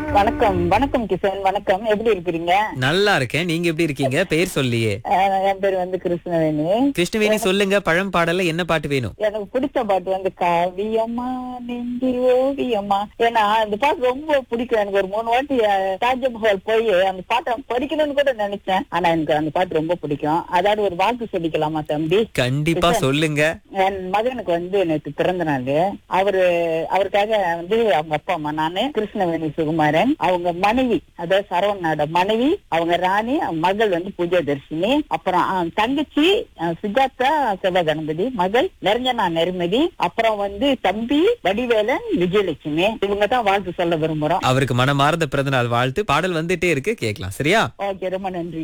வணக்கம் வணக்கம் கிஷன் வணக்கம் எப்படி இருக்கிறீங்க நல்லா இருக்கேன் நீங்க எப்படி இருக்கீங்க பெயர் சொல்லியே அஹ், என் பேர் வந்து கிருஷ்ணவேணி கிருஷ்ணவேணி சொல்லுங்க பழம் பாடல என்ன பாட்டு வேணும் எனக்கு பிடிச்ச பாட்டு வந்து காவியம்மா நெஞ்சில் ஓவியம்மா ஏன்னா அந்த பாட்டு ரொம்ப பிடிக்கும் எனக்கு ஒரு மூணு வாட்டி அஹ், தாஜ்மஹால் போய் அந்த பாட்டை படிக்கணும்னு கூட நினைச்சேன் ஆனா எனக்கு அந்த பாட்டு ரொம்ப பிடிக்கும் அதாவது ஒரு வாக்கு சொல்லிக்கலாமா தம்பி கண்டிப்பா சொல்லுங்க என் மகனுக்கு வந்து நேற்று பிறந்த நாள் அவரு அவருக்காக வந்து அவங்க அப்பா அம்மா நானு கிருஷ்ணவேணி சுகுமாரன் அவங்க மனைவி அதாவது சரவணனோட மனைவி அவங்க ராணி அவங்க மகள் வந்து பூஜா தர்ஷினி அப்புறம் அவன் தங்கச்சி அஹ், சுஜாதா சிவ கணபதி மகள் நிரஞ்சனா நெருமதி அப்புறம் வந்து தம்பி வடிவேலன் விஜயலட்சுமி இவங்க தான் வாழ்த்து சொல்ல விரும்புறோம் அவருக்கு மனமார்ந்த பிறந்தநாள் வாழ்த்து பாடல் வந்துட்டே இருக்கு கேட்கலாம் சரியா ஓகே ரொம்ப நன்றி